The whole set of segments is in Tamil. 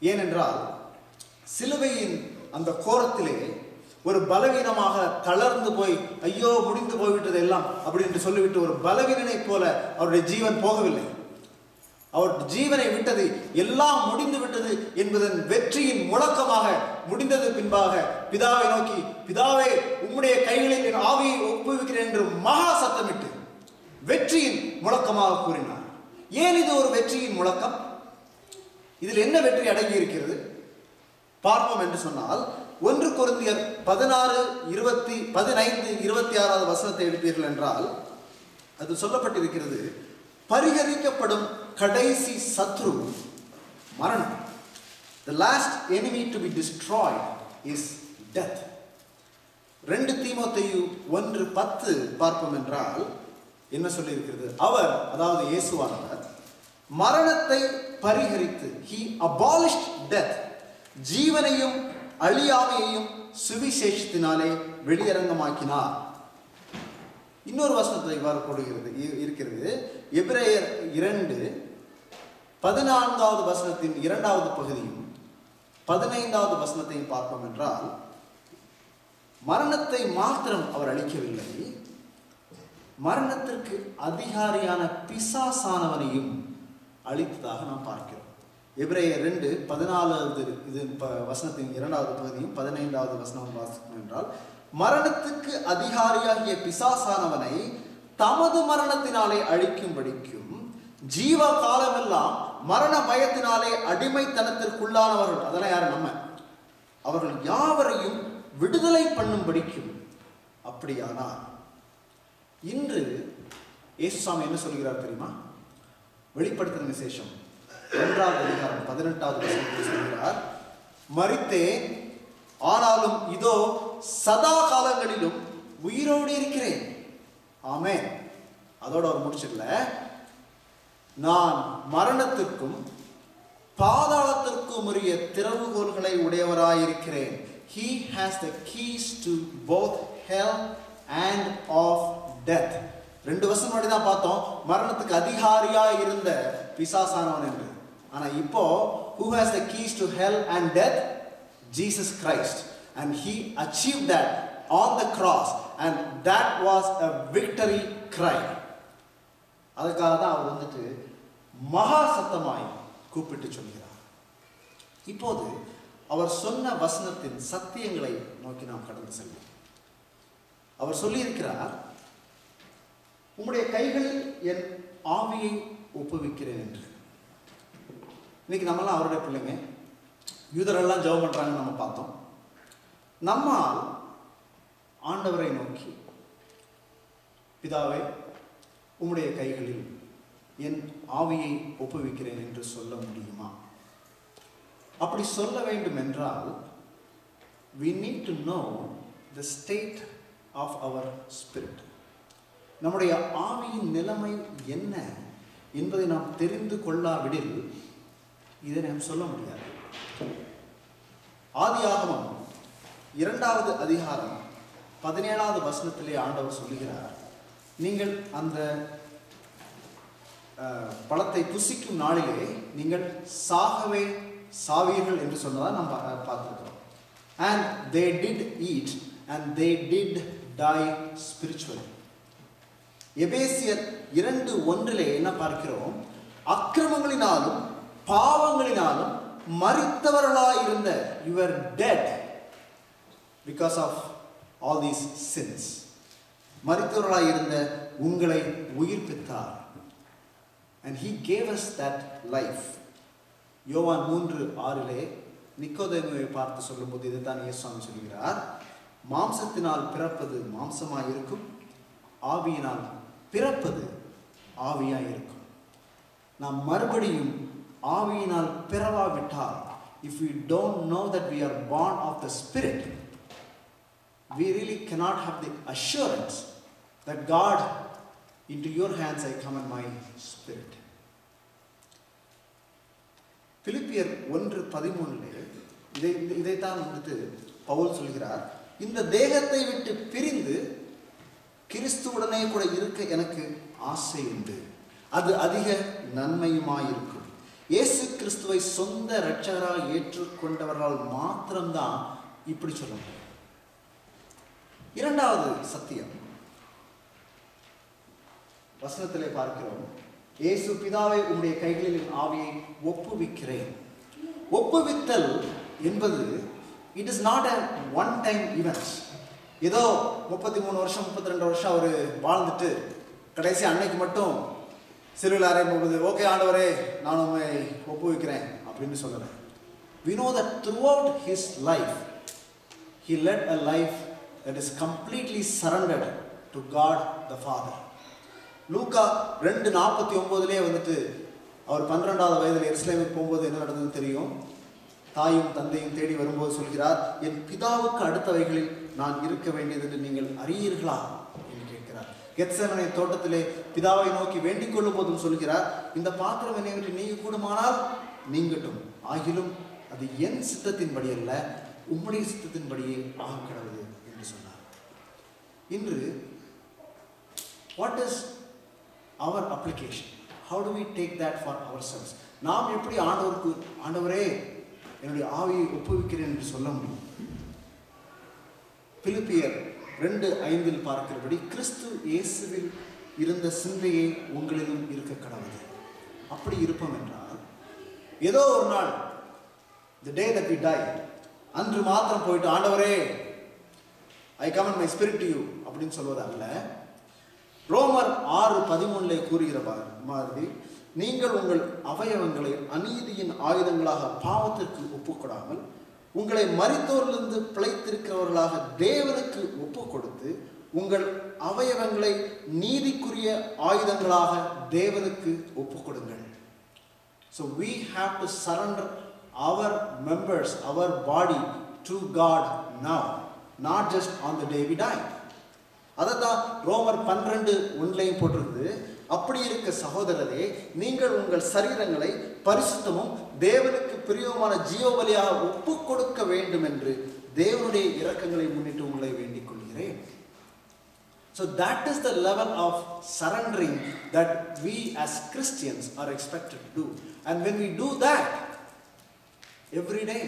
ஏனென்றால் சிலுவையின் அந்த கோரத்திலே ஒரு பலவீனமாக தளர்ந்து போய் ஐயோ முடிந்து போய்விட்டது எல்லாம் அப்படி என்று சொல்லிவிட்டு ஒரு பலவீனனைப் போல அவருடைய ஜீவன் போகவில்லை அவர் ஜீவனை விட்டது எல்லாம் முடிந்து விட்டது என்பதன் வெற்றியின் முழக்கமாக முடிந்தது பின்பாக பிதாவை நோக்கி பிதாவே உம்முடைய கைகளில் என் ஆவியை ஒப்புவிக்கிறேன் என்று மகா சத்தமிட்டு வெற்றியின் முழக்கமாக கூறினார் ஏன் இது ஒரு வெற்றியின் முழக்கம் இதில் என்ன வெற்றி அடங்கி இருக்கிறது பார்ப்போம் என்று சொன்னால் ஒன்று கொரிந்தியர் பதினாறு இருபத்தி பதினைந்து இருபத்தி ஆறாவது வசனத்தை எடுப்பீர்கள் என்றால் அது சொல்லப்பட்டிருக்கிறது பரிகரிக்கப்படும் கடைசி சத்ரு மரணம் the last enemy to be destroyed is death ரெண்டு தீமோத்தேயு ஒன்று பத்து பார்ப்போம் என்றால் என்ன சொல்லியிருக்கிறது அவர் அதாவது இயேசுவானவர் மரணத்தை பரிகரித்து he abolished death ஜீவனையும் அழியாமையையும் சுவிசேஷத்தினாலே வெளியரங்கமாக்கினார் இன்னொரு வசனத்தில் இவ்வாறு போடுகிறது இ- இருக்கிறது எபிரேயர் இரண்டு பதினான்காவது வசனத்தின் இரண்டாவது பகுதியும் பதினைந்தாவது வசனத்தையும் பார்ப்போம் என்றால் மரணத்தை மாத்திரம் அவர் அளிக்கவில்லை மரணத்திற்கு அதிகாரியான பிசாசானவனையும் அளித்ததாக நாம் பார்க்கிறோம் எபிரேயர் ரெண்டு பதினாலாவது இது ப- வசனத்தின் இரண்டாவது பகுதியும் பதினைந்தாவது வசனம் வாசிக்கும் என்றால் மரணத்துக்கு அதிகாரியாகிய பிசாசானவனை தமது மரணத்தினாலே அழிக்கும்படிக்கும் ஜீவ காலமெல்லாம் மரண பயத்தினாலே அடிமைத்தனத்திற்குள்ளானவர்கள் அதெல்லாம் யாரு நம்ம அவர்கள் யாவரையும் விடுதலை பண்ணும்படிக்கும் அப்படியானால் இன்று இயேசுசாமி என்ன சொல்கிறார் தெரியுமா வெளிப்படுத்தின விசேஷம் ஒன்றாவது அதிகாரம் பதினெட்டாவது வசனத்தில் சொல்கிறார் மரித்தேன் ஆனாலும் இதோ சதா காலங்களிலும் உயிரோடு இருக்கிறேன் ஆமென் அதோட அவர் முடிச்சிடல நான் மரணத்திற்கும் பாதாளத்திற்கும் உரிய திறவுகோல்களை உடையவராயிருக்கிறேன் he has the keys to both hell and of death ரெண்டு வருஷம் முன்னாடி தான் பார்த்தோம் மரணத்துக்கு அதிகாரியா இருந்த பிசாசானவன் என்று ஆனா இப்போ who has the keys to hell and death jesus christ and he achieved that on the cross and that was a victory cry அதுக்காக தான் அவர் வந்துட்டு மகா சத்தமாய் கூப்பிட்டு சொல்கிறார் இப்போது அவர் சொன்ன வசனத்தின் சத்தியங்களை நோக்கி நாம் கடந்து செல்வோம் அவர் சொல்லியிருக்கிறார் உம்முடைய கைகளில் என் ஆவியை ஒப்புவிக்கிறேன் என்று இன்னைக்கு நம்மலாம் அவருடைய பிள்ளைங்க யூதரெல்லாம் ஜெபம் பண்றாங்கன்னு நம்ம பார்த்தோம் நம்மால் ஆண்டவரை நோக்கி பிதாவே உம்முடைய கைகளில் என் ஆவியை ஒப்புவிக்கிறேன் என்று சொல்ல முடியுமா அப்படி சொல்ல வேண்டும் என்றால் we need to know the state of our spirit நம்முடைய ஆவியின் நிலைமை என்ன என்பதை நாம் தெரிந்து கொள்ளாவிடில் இதை நாம் சொல்ல முடியாது ஆதியாகமம் இரண்டாவது அதிகாரம் பதினேழாவது வசனத்திலே ஆண்டவர் சொல்லுகிறார் நீங்கள் அந்த அஹ், பழத்தை புசிக்கும் நாளிலே நீங்கள் சாகவே சாவீர்கள் என்று சொன்னதா நாம் பா- பார்த்திருக்கிறோம் and they did eat and they did die spiritually எபேசியர் இரண்டு ஒன்றிலே என்ன பார்க்கிறோம் அக்கிரமங்களினாலும் பாவங்களினாலும் மறித்தவர்களாயிருந்த you're dead because of all these sins மறித்தவர்களாயிருந்த உங்களை உயிர்ப்பித்தார் and he gave us that life யோவான் மூன்று ஆறிலே நிக்கோதேமுவை பார்த்து சொல்லும்போது இதுதான் இயேசுவாமி சொல்கிறார் மாம்சத்தினால் பிறப்பது மாம்சமாய் இருக்கும் ஆவியினால் பிறப்பது ஆவியாய் இருக்கும் நாம் மறுபடியும் ஆவியினால் பிறவாவிட்டால் if we don't know that we are born of the spirit we really cannot have the assurance that God, into your hands I commend my spirit. பிலிப்பியர் ஒன்று பதிமூணுல இதை இந்த- இதைத்தான் வந்துட்டு பவுல் சொல்கிறார் இந்த தேகத்தை விட்டு பிரிந்து கிறிஸ்துவுடனே கூட இருக்க எனக்கு ஆசை உண்டு அது அதிக நன்மையுமாயிருக்கும் இயேசு கிறிஸ்துவை சொந்த இரட்சகராக ஏற்றுக்கொண்டவர்களால் மாத்திரம்தான் இப்படி சொல்ல முடியும் இரண்டாவது சத்தியம் வசனத்திலே பார்க்கிறோம் இயேசு பிதாவை உம்முடைய கைகளில் என் ஆவியை ஒப்புவிக்கிறேன் ஒப்புவித்தல் என்பது it is not a one time events ஏதோ முப்பத்தி மூணு வருஷம் முப்பத்தி ரெண்டு வருஷம் அவர் வாழ்ந்துட்டு கடைசி அன்னைக்கு மட்டும் சிறுவில் அறையும் போகுது ஓகே ஆண்டவரே நான் உண்மை ஒப்புவிக்கிறேன் அப்படின்னு சொல்லலை we know that throughout his life he led a life that is completely surrendered to God the Father லூக்கா ரெண்டு நாற்பத்தி ஒம்போதுலேயே வந்துட்டு அவர் பன்னிரெண்டாவது வயதில் எருசலேமுக்கு போகும்போது என்ன நடந்ததுன்னு தெரியும் தாயும் தந்தையும் தேடி வரும்போது சொல்கிறார் என் பிதாவுக்கு அடுத்தவைகளில் நான் இருக்க வேண்டியது என்று நீங்கள் அறியீர்களா என்று கேட்கிறார் கெத்செமனை தோட்டத்திலே பிதாவை நோக்கி வேண்டிக் கொள்ளும் போதும் சொல்கிறார் இந்த பாத்திரம் என்னை விட்டு நீங்க கூடுமானால் நீங்கட்டும் ஆகிலும் அது என் சித்தத்தின்படி அல்ல உம்முடைய சித்தத்தின்படியே ஆக கடவுது என்று சொன்னார் இன்று what is our application how do we take that for ourselves நாம் எப்படி ஆண்டவருக்கு ஆண்டவரே என்னுடைய ஆவியை ஒப்புவிக்கிறேன் என்று சொல்ல முடியும் பிலிப்பியர் ரெண்டு ஐந்தில் பார்க்கிறபடி கிறிஸ்து இயேசுவில் இருந்த சிந்தையே உங்களிலும் இருக்க கடவுது அப்படி இருப்போம் என்றால் ஏதோ ஒரு நாள் the day that we die அன்று மாத்திரம் போயிட்டு ஆண்டவரே I commend my spirit you அப்படின்னு சொல்வது அல்ல ரோமர் ஆறு பதிமூணுல கூறுகிற பா- மாதிரி நீங்கள் உங்கள் அவயவங்களை அநீதியின் ஆயுதங்களாக பாவத்திற்கு ஒப்புக்கொடாமல் உங்களை மரித்தோரிலிருந்து பிழைத்திருக்கிறவர்களாக தேவனுக்கு ஒப்பு கொடுத்து உங்கள் அவயவங்களை நீதிக்குரிய ஆயுதங்களாக தேவனுக்கு ஒப்பு கொடுங்கள் So we have to surrender our members, our body to God now, not just on the day we die. அதை தான் ரோமர் பன்னிரண்டு ஒன்லையும் போட்டிருக்குது அப்படி இருக்க சகோதரரே நீங்கள் உங்கள் சரீரங்களை பரிசுத்தமும் தேவனுக்கு பிரியமான ஜீவபலியாக ஒப்பு கொடுக்க வேண்டும் என்று தேவனுடைய இரக்கங்களை முன்னிட்டு உங்களை வேண்டிக் கொள்கிறேன் So that is the level of surrendering that we as Christians are expected to do. And when we do that every day,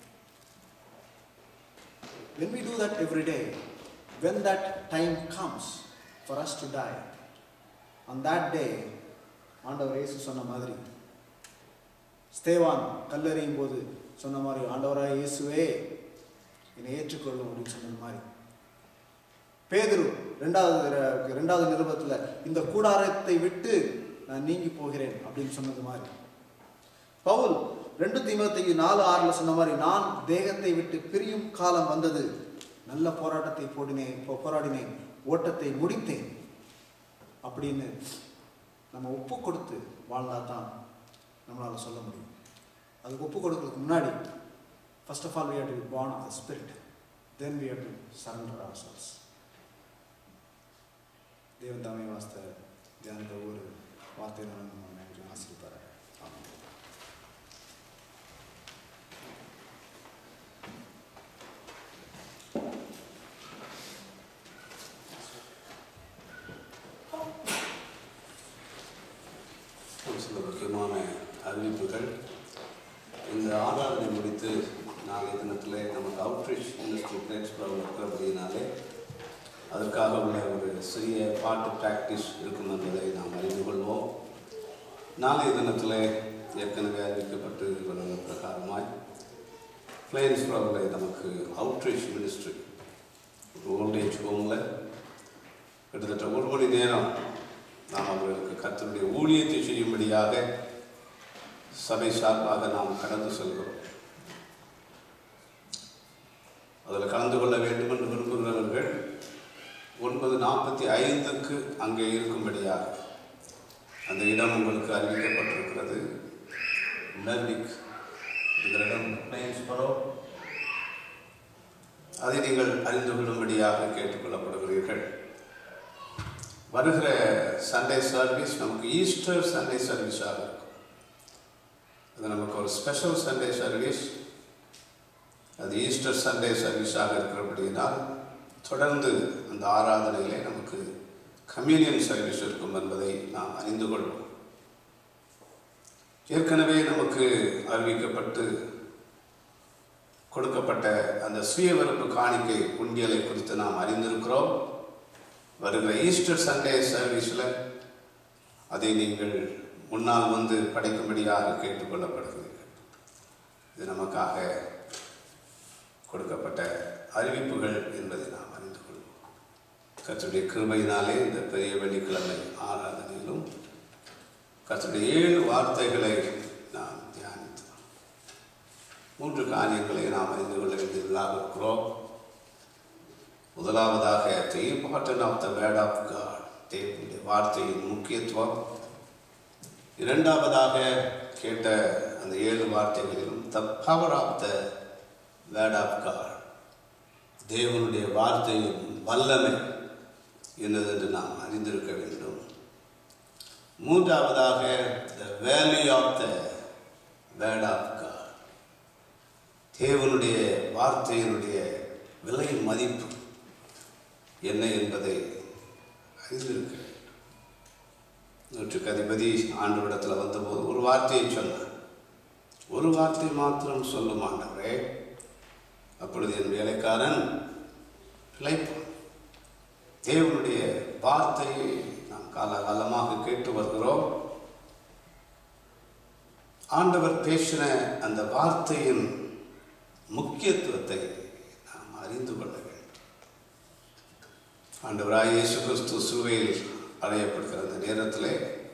when we do that every day, when that time comes for us to die, on that day, ஆண்டவர் இயேசு சொன்ன மாதிரி ஸ்தேவான் கல்லறியும் போது சொன்ன மாதிரி ஆண்டவராக இயேசுவே என்னை ஏற்றுக்கொள்ளும் அப்படின்னு சொன்னது மாதிரி பேதுரு ரெண்டாவது ர- ரெண்டாவது நிருபத்தில் இந்த கூடாரத்தை விட்டு நான் நீங்கி போகிறேன் அப்படின்னு சொன்னது மாதிரி பவுல் ரெண்டு தீமத்தைக்கு நாலு ஆறுல சொன்ன மாதிரி நான் தேகத்தை விட்டு பிரியும் காலம் வந்தது நல்ல போராட்டத்தை போடினேன் போ- போராடினேன் ஓட்டத்தை முடித்தேன் அப்படின்னு நம்ம ஒப்பு கொடுத்து வாழ்ந்தா தான் நம்மளால சொல்ல முடியும் அதுக்கு ஒப்பு கொடுக்கறதுக்கு முன்னாடி first of all we have to be born of the spirit then we have to surrender ourselves தேவன் தாமே வாஸ்த தியானத்த ஒவ்வொரு வார்த்தையினாலும் நம்ம அனைவரையும் ஆசீர்வதிப்பாராக. ஆமென் ஒரு சில முக்கியமான அறிவிப்புகள் இந்த ஆராதனை முடித்து நாளைய தினத்தில் நமக்கு அவுட்ரீச் இண்டஸ்ட்ரி பிளேட்ஸ்புரம் இருக்கிறபடினாலே அதற்காக உள்ள ஒரு சிறிய பாட்டு ப்ராக்டிஸ் இருக்கும் என்பதை நாம் அறிந்து கொள்வோம் நாளைய தினத்தில் ஏற்கனவே அறிவிக்கப்பட்டு வந்த பிரகாரமாய் பிளேன்ஸ்புரமில் நமக்கு அவுட்ரீச் மினிஸ்ட்ரி ஒரு ஓல்டேஜ் ஹோமில் கிட்டத்தட்ட ஒரு மணி நேரம் நாம் அவர்களுக்கு கர்த்தருடைய ஊழியத்தை செய்யும்படியாக சபை சார்பாக நாம் கடந்து செல்கிறோம் அதில் கலந்து கொள்ள வேண்டும் என்று விரும்புகிறவர்கள் ஒன்பது நாற்பத்தி ஐந்துக்கு அங்கே இருக்கும்படியாக அந்த இடம் உங்களுக்கு அறிவிக்கப்பட்டிருக்கிறது மெர்விக் என்கிற இடம் பிளேன்ஸ்பரோ அதை நீங்கள் அறிந்து கொள்ளும்படியாக கேட்டுக்கொள்ளப்படுகிறீர்கள் வருகிற சண்டே சர்வீஸ் நமக்கு ஈஸ்டர் சண்டே சர்வீஸாக இருக்கும் அது நமக்கு ஒரு ஸ்பெஷல் சண்டே சர்வீஸ் அது ஈஸ்டர் சண்டே சர்வீஸாக இருக்கிறபடியினால் தொடர்ந்து அந்த ஆராதனையிலே நமக்கு கம்யூனியன் சர்வீஸ் இருக்கும் என்பதை நாம் அறிந்து கொள்வோம் ஏற்கனவே நமக்கு அறிவிக்கப்பட்டு கொடுக்கப்பட்ட அந்த சுயவெறுப்பு காணிக்கை உண்டியலை குறித்து நாம் அறிந்திருக்கிறோம் வருகிற ஈஸ்டர் சண்டே சர்வீஸில் அதை நீங்கள் முன்னால் வந்து படைக்கும்படியாக கேட்டுக்கொள்ளப்படுகிறீர்கள் இது நமக்காக கொடுக்கப்பட்ட அறிவிப்புகள் என்பதை நாம் அறிந்து கொள்வோம் கர்த்தருடைய கிருபையினாலே இந்த பெரிய வெள்ளிக்கிழமை ஆராதனையிலும் கர்த்தருடைய ஏழு வார்த்தைகளை நாம் தியானித்தோம் மூன்று காரியங்களை நாம் அறிந்து கொள்ள வேண்டியதாக இருக்கிறோம் முதலாவதாக the importance of the word of God தேவனுடைய வார்த்தையின் முக்கியத்துவம் இரண்டாவதாக கேட்ட அந்த ஏழு வார்த்தைகளிலும் the power of the word of God தேவனுடைய வார்த்தையின் வல்லமை என்னதென்று நாம் அறிந்திருக்க வேண்டும் மூன்றாவதாக the value of the word of God தேவனுடைய வார்த்தையினுடைய விலை மதிப்பு என்ன என்பதை அறிந்திருக்க வேண்டும் நூற்றுக்கு அதிபதி ஆண்டவரிடத்தில் வந்தபோது ஒரு வார்த்தையை சொன்னார் ஒரு வார்த்தை மாத்திரம் சொல்லும் ஆண்டவரே அப்பொழுது என் வேலைக்காரன் பிழைப்பான் தேவனுடைய வார்த்தையை நாம் காலகாலமாக கேட்டு வருகிறோம் ஆண்டவர் பேசின அந்த வார்த்தையின் முக்கியத்துவத்தை நாம் அறிந்து கொள்ள வேண்டும் ஆண்டவராய் இயேசு கிறிஸ்து சிலுவையில் அறையப்படுகிற அந்த நேரத்திலே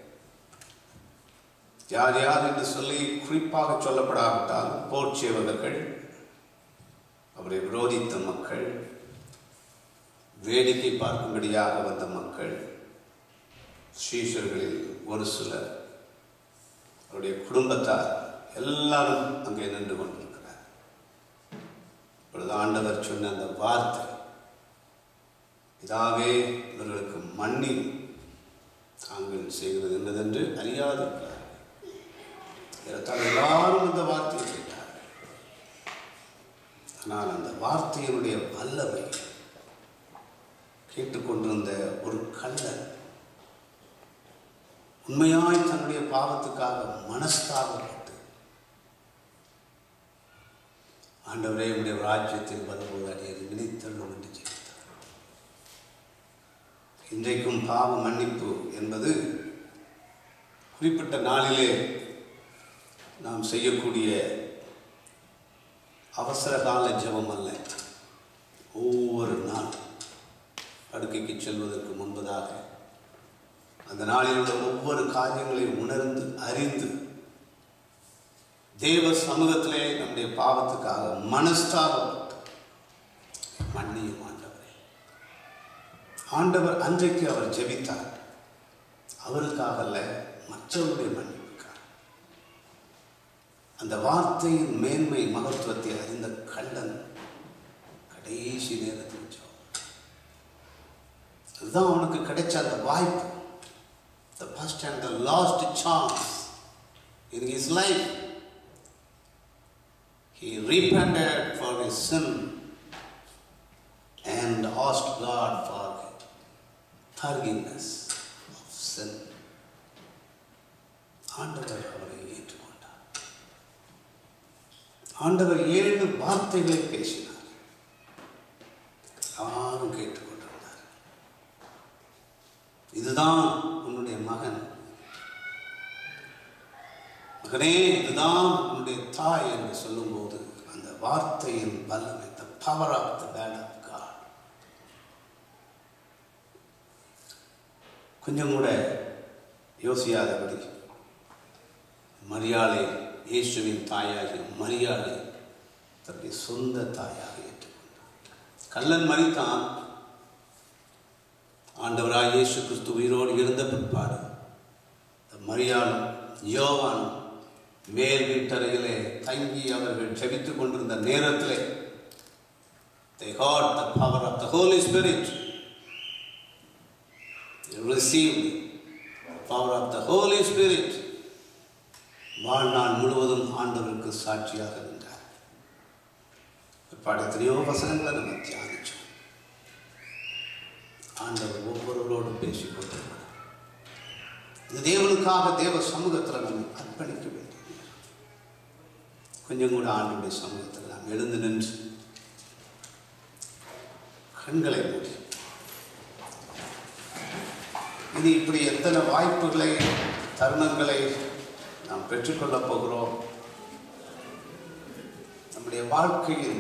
யார் யார் என்று சொல்லி குறிப்பாக சொல்லப்படாவிட்டால் போர் சேவகர்கள் அவரை விரோதித்த மக்கள் வேடிக்கை பார்க்கும்படியாக வந்த மக்கள் ஸ்ரீஷர்களில் ஒரு சிலர் அவருடைய குடும்பத்தார் எல்லாரும் அங்கே நின்று கொண்டிருக்கிறார் இப்பொழுது ஆண்டவர் சொன்ன அந்த வார்த்தை இதாவே இவர்களுக்கு மண்ணி தாங்கள் செய்கிறது என்னதென்று அறியாதிருக்கிறார் ஏறத்தாழ எல்லாரும் இந்த வார்த்தையை கேட்டார் ஆனால் அந்த வார்த்தையினுடைய வல்லமை கேட்டுக்கொண்டிருந்த ஒரு கள்ளன் உண்மையாய் தன்னுடைய பாவத்துக்காக மனஸ்தாபப்பட்டு ஆண்டவரே உடைய ராஜ்யத்தில் வரும்போது அடியது விழித்தள்ளும் என்று ஜெயித்தார் இன்றைக்கும் பாவ மன்னிப்பு என்பது குறிப்பிட்ட நாளிலே நாம் செய்யக்கூடிய அவசர கால ஜெபம் அல்ல ஒவ்வொரு நாள் படுக்கைக்கு செல்வதற்கு முன்பதாக அந்த நாளில் உள்ள ஒவ்வொரு காரியங்களையும் உணர்ந்து அறிந்து தேவ சமூகத்திலே நம்முடைய பாவத்துக்காக மனஸ்தாபப்பட்டு மன்னியும் ஆண்டவரே ஆண்டவர் அன்றைக்கு அவர் ஜெபித்தார் அவருக்காக அல்ல மற்றவருடைய மன்னிப்புக்காக அந்த வார்த்தையின் மேன்மை மகத்துவத்தை அறிந்த கள்ளன் கடைசி நேரத்தில் ஜெபம் அதுதான் அவனுக்கு கிடைச்ச அந்த வாய்ப்பு the first and the last chance in his life. He repented for his sin and asked God for forgiveness of sin. ஆண்டவர் அவரை ஏற்றுக்கொண்டார் ஆண்டவர் ஏழு வார்த்தைகளை பேசினார் யாரும் கேட்டுக்கொண்டிருந்தார் இதுதான் உன்னுடைய மகன் மகனே இதுதான் உன்னுடைய தாய் என்று சொல்லும்போது அந்த வார்த்தையின் வல்லமை the power of the word of God கொஞ்சம் கூட யோசியாதபடி மரியாதை இயேசுவின் தாயாகிய மரியாதை தன்னுடைய சொந்த தாயாக ஏற்றுக்கொண்டார் கல்லன் மறித்தான் ஆண்டவராய் இயேசு கிறிஸ்து உயிரோடு இருந்த பிற்பாடு மரியாளும் யோவானும் மேல் வீட்டறையிலே தங்கி அவர்கள் ஜெபித்துக் கொண்டிருந்த நேரத்திலே they got the power of the Holy Spirit they received the power of the Holy Spirit வாழ்நாள் முழுவதும் ஆண்டவருக்கு சாட்சியாக நின்றார் பிற்பாடு எத்தனையோ வசனங்களை நம்ம தியானிச்சோம் ஆண்டவர் ஒவ்வொருவரோடும் பேசிக் கொண்டிருக்கிறார் இது தேவனுக்காக தேவ சமூகத்தில் நம்ம அர்ப்பணிக்க வேண்டும் கொஞ்சம் கூட ஆண்டுடைய சமூகத்தில் நாம் எழுந்து நின்று கண்களை மூடி இனி இப்படி எத்தனை வாய்ப்புகளை தருணங்களை நாம் பெற்றுக்கொள்ளப் போகிறோம் நம்முடைய வாழ்க்கையில்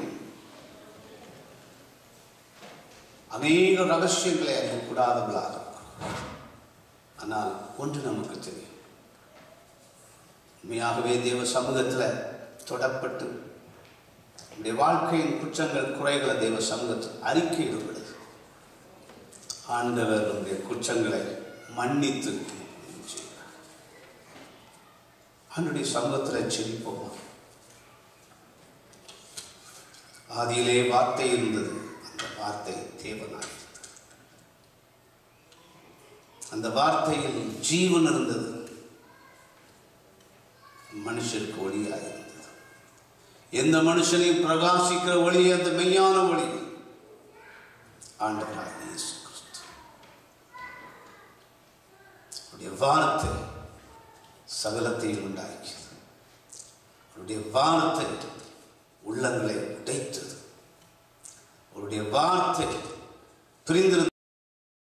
அநேக ரகசியங்களை அறியக்கூடாதவர்களாக இருக்கிறோம். ஆனால் ஒன்று நமக்கு தெரியும் உண்மையாகவே தேவ சமூகத்தில் தொடப்பட்டு நம்முடைய வாழ்க்கையின் குற்றங்கள் குறைகளை தேவ சமூகத்தில் அறிக்கையிடுகிறது ஆண்டவர் நம்முடைய குற்றங்களை மன்னித்து செய்கிறார். ஆண்டுடைய சமூகத்தில் செழிப்போமா ஆதியிலே வார்த்தை இருந்தது அந்த வார்த்தை தேவனாய் அந்த வார்த்தையில் ஜீவன் இருந்தது மனுஷருக்கு ஒளியாக இருந்தது எந்த மனுஷனையும் பிரகாசிக்கிற ஒளி அந்த மெய்யான ஒளி ஆண்டவராக இயேசு கிறிஸ்து அவருடைய வார்த்தை சகலத்தையும் உண்டாக்கியது அவருடைய வார்த்தை உள்ளங்களை உடைத்தது அவருடைய வார்த்தை பிரிந்திருந்த